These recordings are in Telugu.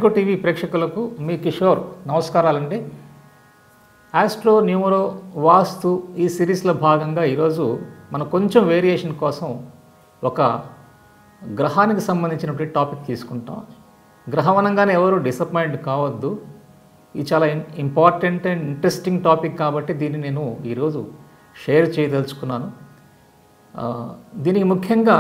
మ్యాంగో టీవీ ప్రేక్షకులకు మీ కిషోర్ నమస్కారాలండి ఆస్ట్రో న్యూమరో వాస్తు ఈ సిరీస్లో భాగంగా ఈరోజు మనం కొంచెం వేరియేషన్ కోసం ఒక గ్రహానికి సంబంధించినటువంటి టాపిక్ తీసుకుంటాం గ్రహం అనగానే ఎవరు డిసప్పాయింట్ కావద్దు ఇది చాలా ఇంపార్టెంట్ అండ్ ఇంట్రెస్టింగ్ టాపిక్ కాబట్టి దీన్ని నేను ఈరోజు షేర్ చేయదలుచుకున్నాను ఆ, దీనికి ముఖ్యంగా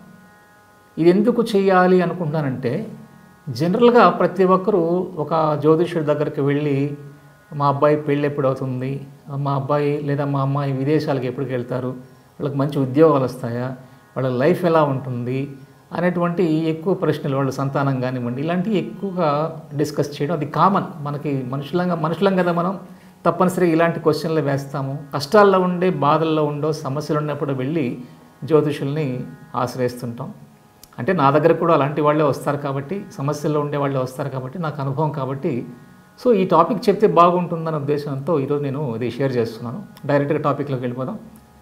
ఇది ఎందుకు చేయాలి అనుకుంటున్నానంటే జనరల్గా ప్రతి ఒక్కరూ ఒక జ్యోతిష్యుడి దగ్గరికి వెళ్ళి మా అబ్బాయి పెళ్ళి ఎప్పుడు అవుతుంది మా అబ్బాయి లేదా మా అమ్మాయి విదేశాలకు ఎప్పటికి వెళ్తారు వాళ్ళకి మంచి ఉద్యోగాలు వస్తాయా వాళ్ళ లైఫ్ ఎలా ఉంటుంది అనేటువంటి ఎక్కువ ప్రశ్నలు వాళ్ళ సంతానం కానివ్వండి ఇలాంటివి ఎక్కువగా డిస్కస్ చేయడం అది కామన్ మనకి మనుషులంగా మనుషులం కదా మనం తప్పనిసరిగా ఇలాంటి క్వశ్చన్లు వేస్తాము కష్టాల్లో ఉండే బాధల్లో ఉండో సమస్యలు ఉన్నప్పుడు వెళ్ళి జ్యోతిషుల్ని ఆశ్రయిస్తుంటాం అంటే నా దగ్గర కూడా అలాంటి వాళ్ళే వస్తారు కాబట్టి సమస్యల్లో ఉండే వాళ్ళే వస్తారు కాబట్టి నాకు అనుభవం కాబట్టి సో ఈ టాపిక్ చెప్తే బాగుంటుందన్న ఉద్దేశంతో ఈరోజు నేను ఇది షేర్ చేస్తున్నాను డైరెక్ట్గా టాపిక్లోకి వెళ్ళిపోదాం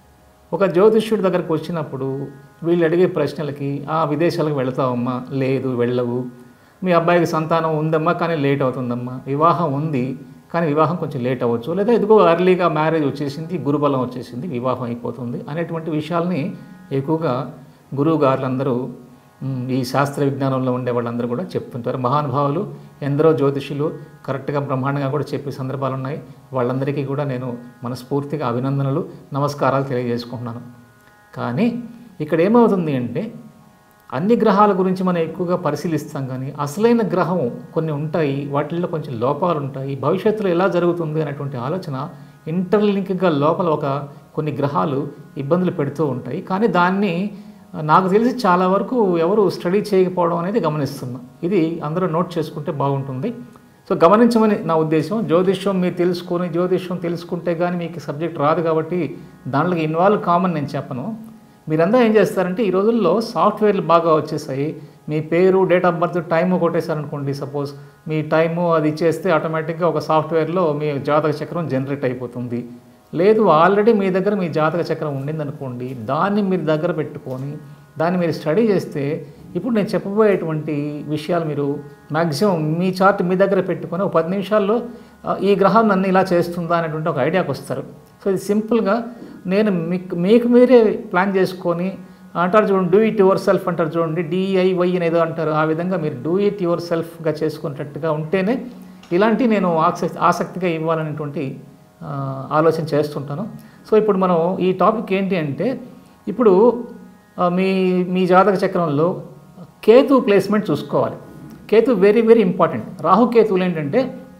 ఒక జ్యోతిష్యుడి దగ్గరకు వచ్చినప్పుడు వీళ్ళు అడిగే ప్రశ్నలకి ఆ విదేశాలకు వెళతావమ్మా లేదు వెళ్ళవు మీ అబ్బాయికి సంతానం ఉందమ్మా కానీ లేట్ అవుతుందమ్మా వివాహం ఉంది కానీ వివాహం కొంచెం లేట్ అవ్వచ్చు లేదా ఇదిగో అర్లీగా మ్యారేజ్ వచ్చేసింది గురుబలం వచ్చేసింది వివాహం అయిపోతుంది అనేటువంటి విషయాల్ని ఎక్కువగా గురువు గారులందరూ మ్, ఈ శాస్త్ర విజ్ఞానంలో ఉండే వాళ్ళందరూ కూడా చెప్తుంటారు మహానుభావులు ఎందరో జ్యోతిషులు కరెక్ట్గా బ్రహ్మాండంగా కూడా చెప్పే సందర్భాలు ఉన్నాయి వాళ్ళందరికీ కూడా నేను మనస్ఫూర్తిగా అభినందనలు నమస్కారాలు తెలియజేసుకుంటున్నాను కానీ ఇక్కడ ఏమవుతుంది అంటే అన్ని గ్రహాల గురించి మనం ఎక్కువగా పరిశీలిస్తాం కానీ అసలైన గ్రహం కొన్ని ఉంటాయి వాటిల్లో కొంచెం లోపాలు ఉంటాయి భవిష్యత్తులో ఎలా జరుగుతుంది అనేటువంటి ఆలోచన ఇంటర్లింక్గా లోపల ఒక కొన్ని గ్రహాలు ఇబ్బందులు పెడుతూ ఉంటాయి కానీ దాన్ని నాకు తెలిసి చాలా వరకు ఎవరు స్టడీ చేయకపోవడం అనేది గమనిస్తున్నా ఇది అందరూ నోట్ చేసుకుంటే బాగుంటుంది సో గమనించమని నా ఉద్దేశం జ్యోతిష్యం మీరు తెలుసుకొని జ్యోతిష్యం తెలుసుకుంటే కానీ మీకు సబ్జెక్ట్ రాదు కాబట్టి దాంట్లోకి ఇన్వాల్వ్ కామన్ నేను చెప్పను మీరందరూ ఏం చేస్తారంటే ఈ రోజుల్లో సాఫ్ట్వేర్లు బాగా వచ్చేసాయి మీ పేరు డేట్ ఆఫ్ బర్త్ టైము కొట్టేశారనుకోండి సపోజ్ మీ టైము అది ఇచ్చేస్తే ఆటోమేటిక్గా ఒక సాఫ్ట్వేర్లో మీ జాతక చక్రం జనరేట్ అయిపోతుంది లేదు ఆల్రెడీ మీ దగ్గర మీ జాతక చక్రం ఉండిందనుకోండి దాన్ని మీరు దగ్గర పెట్టుకొని దాన్ని మీరు స్టడీ చేస్తే ఇప్పుడు నేను చెప్పబోయేటువంటి విషయాలు మీరు మ్యాక్సిమం మీ చార్ట్ మీ దగ్గర పెట్టుకొని ఒక పది నిమిషాల్లో ఆ, ఈ గ్రహం నన్ను ఇలా చేస్తుందా అనేటువంటి ఒక ఐడియాకి వస్తారు సో ఇది సింపుల్గా నేను మీకు మీకు మీరే ప్లాన్ చేసుకొని అంటారు చూడండి డూ ఇట్ యువర్ సెల్ఫ్ అంటారు చూడండి డిఐవై అనేది అంటారు ఆ విధంగా మీరు డూ ఇట్ యువర్ సెల్ఫ్గా చేసుకునేటట్టుగా ఉంటేనే ఇలాంటి నేను ఆసక్తి ఆసక్తిగా ఇవ్వాలనేటువంటి ఆ, ఆలోచన చేస్తుంటాను సో ఇప్పుడు మనం ఈ టాపిక్ ఏంటి అంటే ఇప్పుడు ఆ, మీ మీ జాతక చక్రంలో కేతు ప్లేస్మెంట్ చూసుకోవాలి కేతు వెరీ వెరీ ఇంపార్టెంట్ రాహుకేతువులు ఏంటంటే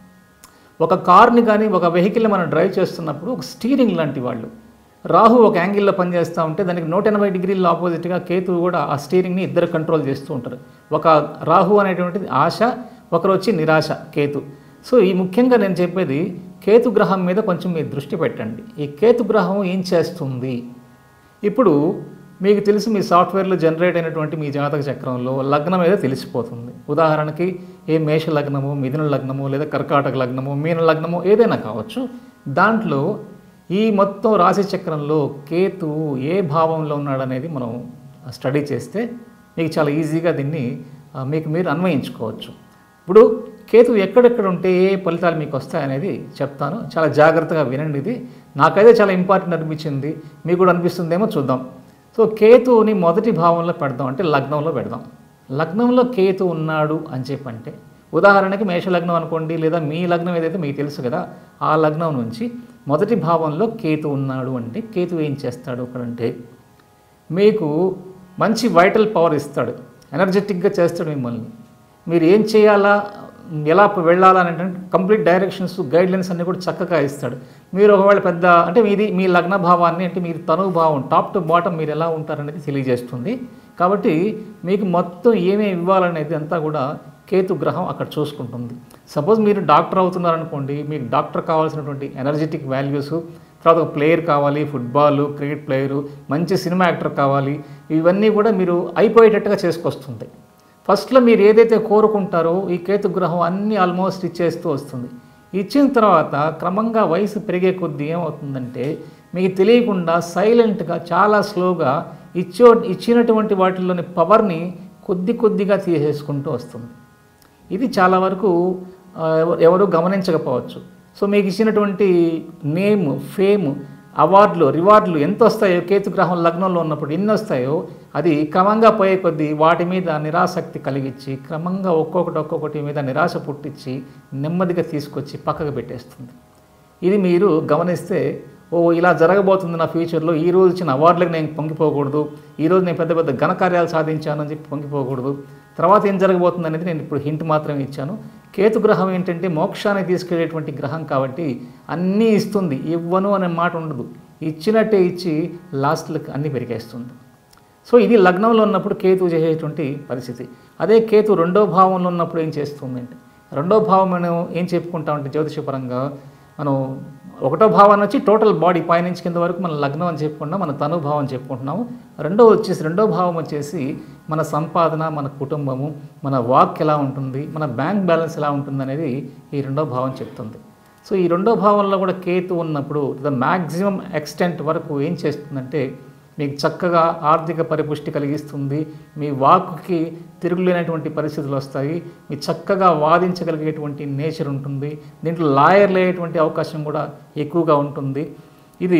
ఒక కార్ని కానీ ఒక వెహికల్ని మనం డ్రైవ్ చేస్తున్నప్పుడు ఒక స్టీరింగ్ లాంటి వాళ్ళు రాహు ఒక యాంగిల్లో పనిచేస్తూ ఉంటే దానికి నూట ఎనభై డిగ్రీల ఆపోజిట్గా కేతువు కూడా ఆ స్టీరింగ్ని ఇద్దరు కంట్రోల్ చేస్తూ ఉంటారు ఒక రాహు అనేటువంటిది ఆశ ఒకరు వచ్చి నిరాశ కేతు సో ఈ ముఖ్యంగా నేను చెప్పేది కేతు గ్రహం మీద కొంచెం మీరు దృష్టి పెట్టండి ఈ కేతు గ్రహం ఏం చేస్తుంది ఇప్పుడు మీకు తెలుసు మీ సాఫ్ట్వేర్లో జనరేట్ అయినటువంటి మీ జాతక చక్రంలో లగ్నం ఏదో తెలిసిపోతుంది ఉదాహరణకి ఏ మేష లగ్నము మిథున లగ్నము లేదా కర్కాటక లగ్నము మీన లగ్నము ఏదైనా కావచ్చు దాంట్లో ఈ మొత్తం రాశి చక్రంలో కేతు ఏ భావంలో ఉన్నాడనేది మనం స్టడీ చేస్తే మీకు చాలా ఈజీగా దీన్ని ఆ, మీకు మీరు అన్వయించుకోవచ్చు ఇప్పుడు కేతు ఎక్కడెక్కడ ఉంటే ఏ ఫలితాలు మీకు వస్తాయనేది చెప్తాను చాలా జాగ్రత్తగా వినండి ఇది నాకైతే చాలా ఇంపార్టెంట్ అనిపించింది మీకు కూడా అనిపిస్తుందేమో చూద్దాం సో కేతువుని మొదటి భావంలో పెడదాం అంటే లగ్నంలో పెడదాం లగ్నంలో కేతు ఉన్నాడు అని చెప్పంటే ఉదాహరణకి మేష లగ్నం అనుకోండి లేదా మీ లగ్నం ఏదైతే మీకు తెలుసు కదా ఆ లగ్నం నుంచి మొదటి భావంలో కేతు ఉన్నాడు అంటే కేతు ఏం చేస్తాడు అక్కడంటే మీకు మంచి వైటల్ పవర్ ఇస్తాడు ఎనర్జెటిక్గా చేస్తాడు మిమ్మల్ని మీరు ఏం చేయాలా ఎలా వెళ్ళాలా అంటే కంప్లీట్ డైరెక్షన్స్ గైడ్లైన్స్ అన్నీ కూడా చక్కగా ఇస్తాడు మీరు ఒకవేళ పెద్ద అంటే మీది మీ లగ్న భావాన్ని అంటే మీరు తనువు భావం టాప్ టు బాటమ్ మీరు ఎలా ఉంటారనేది తెలియజేస్తుంది కాబట్టి మీకు మొత్తం ఏమేమి ఇవ్వాలనేది అంతా కూడా కేతు గ్రహం అక్కడ చూసుకుంటుంది సపోజ్ మీరు డాక్టర్ అవుతున్నారనుకోండి మీకు డాక్టర్ కావాల్సినటువంటి ఎనర్జెటిక్ వాల్యూస్ తర్వాత ఒక ప్లేయర్ కావాలి ఫుట్బాల్ క్రికెట్ ప్లేయరు మంచి సినిమా యాక్టర్ కావాలి ఇవన్నీ కూడా మీరు అయిపోయేటట్టుగా చేసుకొస్తుంది ఫస్ట్లో మీరు ఏదైతే కోరుకుంటారో ఈ కేతు గ్రహం అన్నీ ఆల్మోస్ట్ ఇచ్చేస్తూ వస్తుంది ఇచ్చిన తర్వాత క్రమంగా వయసు పెరిగే కొద్దీ ఏమవుతుందంటే మీకు తెలియకుండా సైలెంట్గా చాలా స్లోగా ఇచ్చో ఇచ్చినటువంటి వాటిల్లోని పవర్ని కొద్ది కొద్దిగా తీసేసుకుంటూ వస్తుంది ఇది చాలా వరకు ఆ, ఎవ- ఎవరు గమనించకపోవచ్చు సో మీకు ఇచ్చినటువంటి నేమ్ ఫేమ్ అవార్డులు రివార్డులు ఎంత వస్తాయో కేతుగ్రహం లగ్నంలో ఉన్నప్పుడు ఎన్ని వస్తాయో అది క్రమంగా పోయే కొద్దీ వాటి మీద నిరాసక్తి కలిగించి క్రమంగా ఒక్కొక్కటి ఒక్కొక్కటి మీద నిరాశ పుట్టించి నెమ్మదిగా తీసుకొచ్చి పక్కకు పెట్టేస్తుంది ఇది మీరు గమనిస్తే ఓ ఇలా జరగబోతుంది నా ఫ్యూచర్లో ఈ రోజు ఇచ్చిన అవార్డులకు నేను పొంగిపోకూడదు ఈ రోజు నేను పెద్ద పెద్ద ఘనకార్యాలు సాధించాను అని చెప్పి పొంగిపోకూడదు తర్వాత ఏం జరగబోతుంది అనేది నేను ఇప్పుడు హింట్ మాత్రమే ఇచ్చాను కేతు గ్రహం ఏంటంటే మోక్షాన్ని తీసుకెళ్లేటువంటి గ్రహం కాబట్టి అన్నీ ఇస్తుంది ఇవ్వను అనే మాట ఉండదు ఇచ్చినట్టే ఇచ్చి లాస్ట్లకు అన్నీ పెరిగేస్తుంది సో ఇది లగ్నంలో ఉన్నప్పుడు కేతు చేసేటువంటి పరిస్థితి అదే కేతు రెండో భావంలో ఉన్నప్పుడు ఏం చేస్తుంది అంటే రెండో భావం మనం ఏం చెప్పుకుంటామంటే జ్యోతిషపరంగా మనం ఒకటో భావాన్ని వచ్చి టోటల్ బాడీ పైనుంచి కింద వరకు మన లగ్నం అని చెప్పుకుంటున్నాం మన తను భావం చెప్పుకుంటున్నాము రెండో వచ్చేసి రెండో భావం వచ్చేసి మన సంపాదన మన కుటుంబము మన వాక్ ఎలా ఉంటుంది మన బ్యాంక్ బ్యాలెన్స్ ఎలా ఉంటుంది అనేది ఈ రెండో భావం చెప్తుంది సో ఈ రెండో భావంలో కూడా కేతు ఉన్నప్పుడు ద మ్యాక్సిమం ఎక్స్టెంట్ వరకు ఏం చేస్తుందంటే మీకు చక్కగా ఆర్థిక పరిపుష్టి కలిగిస్తుంది మీ వాక్కి తిరుగులేనటువంటి పరిస్థితులు వస్తాయి మీ చక్కగా వాదించగలిగేటువంటి నేచర్ ఉంటుంది దీంట్లో లాయర్లు అయ్యేటువంటి అవకాశం కూడా ఎక్కువగా ఉంటుంది ఇది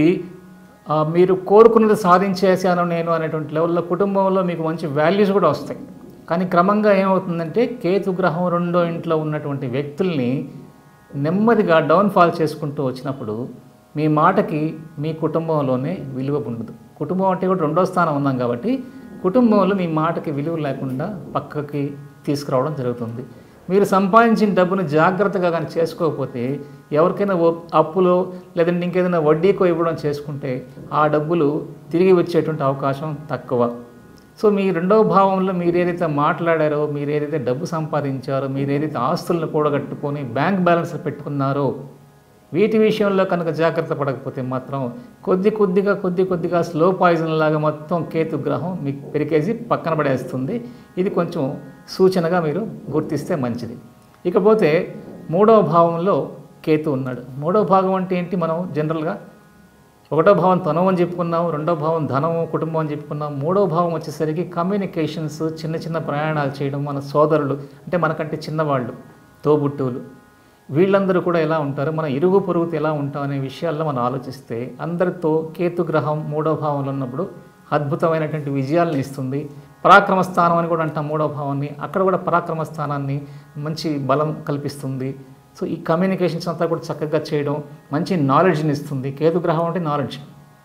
ఆ, మీరు కోరుకున్నది సాధించేసాను నేను అనేటువంటి లెవెల్లో కుటుంబంలో మీకు మంచి వాల్యూస్ కూడా వస్తాయి కానీ క్రమంగా ఏమవుతుందంటే కేతు గ్రహం రెండో ఇంట్లో ఉన్నటువంటి వ్యక్తుల్ని నెమ్మదిగా డౌన్ఫాల్ చేసుకుంటూ వచ్చినప్పుడు మీ మాటకి మీ కుటుంబంలోనే విలువ ఉండదు కుటుంబం అంటే కూడా రెండో స్థానం ఉన్నాం కాబట్టి కుటుంబంలో మీ మాటకి విలువ లేకుండా పక్కకి తీసుకురావడం జరుగుతుంది మీరు సంపాదించిన డబ్బును జాగ్రత్తగా కానీ చేసుకోకపోతే ఎవరికైనా ఓ- అప్పులో లేదంటే ఇంకేదైనా వడ్డీకో ఇవ్వడం చేసుకుంటే ఆ డబ్బులు తిరిగి వచ్చేటువంటి అవకాశం తక్కువ సో మీ రెండవ భావంలో మీరు ఏదైతే మాట్లాడారో మీరు ఏదైతే డబ్బు సంపాదించారో మీరు ఏదైతే ఆస్తులను కూడగట్టుకొని బ్యాంక్ బ్యాలెన్స్ పెట్టుకున్నారో వీటి విషయంలో కనుక జాగ్రత్త పడకపోతే మాత్రం కొద్ది కొద్దిగా కొద్ది కొద్దిగా స్లో పాయిజన్ లాగా మొత్తం కేతు గ్రహం మీకు పెరికేసి పక్కన పడేస్తుంది ఇది కొంచెం సూచనగా మీరు గుర్తిస్తే మంచిది ఇకపోతే మూడవ భావంలో కేతు ఉన్నాడు మూడవ భాగం అంటే ఏంటి మనం జనరల్గా ఒకటో భావం తనం అని చెప్పుకున్నాం రెండో భావం ధనము కుటుంబం అని చెప్పుకున్నాం మూడో భావం వచ్చేసరికి కమ్యూనికేషన్స్ చిన్న చిన్న ప్రయాణాలు చేయడం మన సోదరులు అంటే మనకంటే చిన్నవాళ్ళు తోబుట్టువులు వీళ్ళందరూ కూడా ఎలా ఉంటారు మన ఇరుగు పొరుగుతో ఎలా ఉంటాం అనే విషయాల్లో మనం ఆలోచిస్తే అందరితో కేతు గ్రహం మూడో భావంలో ఉన్నప్పుడు అద్భుతమైనటువంటి విజయాలను ఇస్తుంది పరాక్రమ స్థానం అని కూడా అంటాం మూడో భావాన్ని అక్కడ కూడా పరాక్రమ స్థానాన్ని మంచి బలం కల్పిస్తుంది సో ఈ కమ్యూనికేషన్స్ అంతా కూడా చక్కగా చేయడం మంచి నాలెడ్జ్ని ఇస్తుంది కేతు గ్రహం అంటే నాలెడ్జ్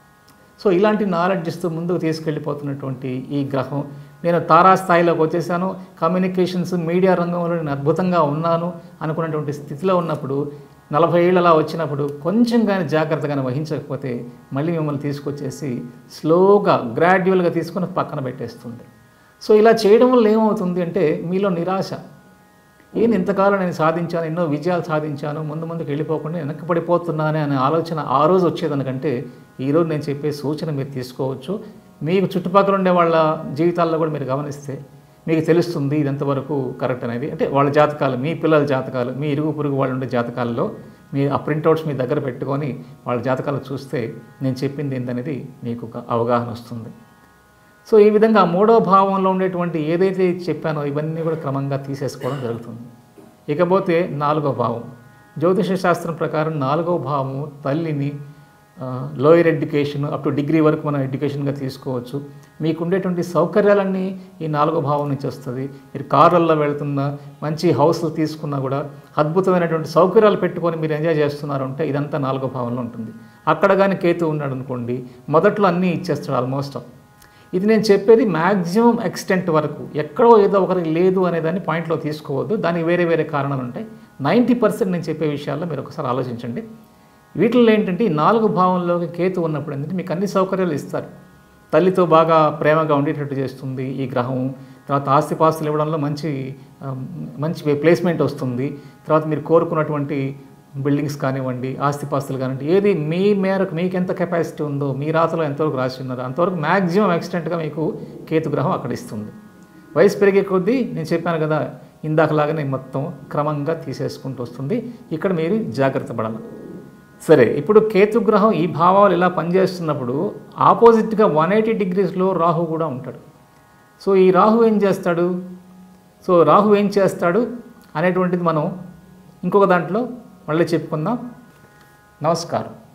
సో ఇలాంటి నాలెడ్జ్ ఇస్తూ ముందుకు తీసుకెళ్ళిపోతున్నటువంటి ఈ గ్రహం నేను తారా స్థాయిలోకి వచ్చేసాను కమ్యూనికేషన్స్ మీడియా రంగంలో నేను అద్భుతంగా ఉన్నాను అనుకున్నటువంటి స్థితిలో ఉన్నప్పుడు నలభై ఏళ్ళు అలా వచ్చినప్పుడు కొంచెం కానీ జాగ్రత్తగానే వహించకపోతే మళ్ళీ మిమ్మల్ని తీసుకొచ్చేసి స్లోగా గ్రాడ్యువల్గా తీసుకొని పక్కన పెట్టేస్తుంది సో ఇలా చేయడం వల్ల ఏమవుతుంది అంటే మీలో నిరాశ ఏంది ఇంతకాలం నేను సాధించాను ఎన్నో విజయాలు సాధించాను ముందు ముందుకు వెళ్ళిపోకుండా వెనక్కి పడిపోతున్నానే అనే ఆలోచన ఆ రోజు వచ్చేదనకంటే ఈరోజు నేను చెప్పే సూచన మీరు తీసుకోవచ్చు మీకు చుట్టుపక్కల ఉండే వాళ్ళ జీవితాల్లో కూడా మీరు గమనిస్తే మీకు తెలుస్తుంది ఇది ఎంతవరకు కరెక్ట్ అనేది అంటే వాళ్ళ జాతకాలు మీ పిల్లల జాతకాలు మీ ఇరుగు పొరుగు వాళ్ళు ఉండే జాతకాల్లో మీ ఆ ప్రింట్అవుట్స్ మీ దగ్గర పెట్టుకొని వాళ్ళ జాతకాలు చూస్తే నేను చెప్పింది ఏంటనేది మీకు ఒక అవగాహన వస్తుంది సో ఈ విధంగా మూడో భావంలో ఉండేటువంటి ఏదైతే చెప్పానో ఇవన్నీ కూడా క్రమంగా తీసేసుకోవడం జరుగుతుంది ఇకపోతే నాలుగో భావం జ్యోతిష శాస్త్రం ప్రకారం నాలుగో భావము తల్లిని lower education up to degree వరకు మనం ఎడ్యుకేషన్గా తీసుకోవచ్చు మీకు ఉండేటువంటి సౌకర్యాలన్నీ ఈ నాలుగో భావం నుంచి వస్తుంది మీరు కార్లలో వెళ్తున్నా మంచి హౌస్లు తీసుకున్నా కూడా అద్భుతమైనటువంటి సౌకర్యాలు పెట్టుకొని మీరు ఎంజాయ్ చేస్తున్నారు అంటే ఇదంతా నాలుగో భావంలో ఉంటుంది అక్కడ కానీ కేతు ఉన్నాడు అనుకోండి మొదట్లో అన్నీ ఇచ్చేస్తాడు ఆల్మోస్ట్ ఇది నేను చెప్పేది మ్యాక్సిమం ఎక్స్టెంట్ వరకు ఎక్కడో ఏదో ఒకరికి లేదు అనే దాన్ని పాయింట్లో తీసుకోవద్దు దానికి వేరే వేరే కారణాలు ఉంటాయి నైంటీ పర్సెంట్ నేను చెప్పే విషయాల్లో మీరు ఒకసారి ఆలోచించండి వీటిల్లో ఏంటంటే ఈ నాలుగు భావంలోకి కేతు ఉన్నప్పుడు ఏంటంటే మీకు అన్ని సౌకర్యాలు ఇస్తారు తల్లితో బాగా ప్రేమగా ఉండేటట్టు చేస్తుంది ఈ గ్రహం తర్వాత ఆస్తిపాస్తులు ఇవ్వడంలో మంచి ఆ, మంచి ప్లేస్మెంట్ వస్తుంది తర్వాత మీరు కోరుకున్నటువంటి బిల్డింగ్స్ కానివ్వండి ఆస్తిపాస్తులు కానివ్వండి ఏది మీ మేరకు మీకు ఎంత కెపాసిటీ ఉందో మీ రాతలో ఎంతవరకు రాసి ఉన్నారో అంతవరకు మ్యాక్సిమం ఎక్స్టెంట్గా మీకు కేతు గ్రహం అక్కడ ఇస్తుంది వయసు పెరిగే కొద్దీ నేను చెప్పాను కదా ఇందాకలాగానే మొత్తం క్రమంగా తీసేసుకుంటూ వస్తుంది ఇక్కడ మీరు జాగ్రత్త పడాలి సరే ఇప్పుడు కేతుగ్రహం ఈ భావాలు ఇలా పనిచేస్తున్నప్పుడు ఆపోజిట్గా వన్ ఎయిటీ డిగ్రీస్లో రాహు కూడా ఉంటాడు సో ఈ రాహు ఏం చేస్తాడు సో రాహు ఏం చేస్తాడు అనేటువంటిది మనం ఇంకొక దాంట్లో మళ్ళీ చెప్పుకుందాం నమస్కారం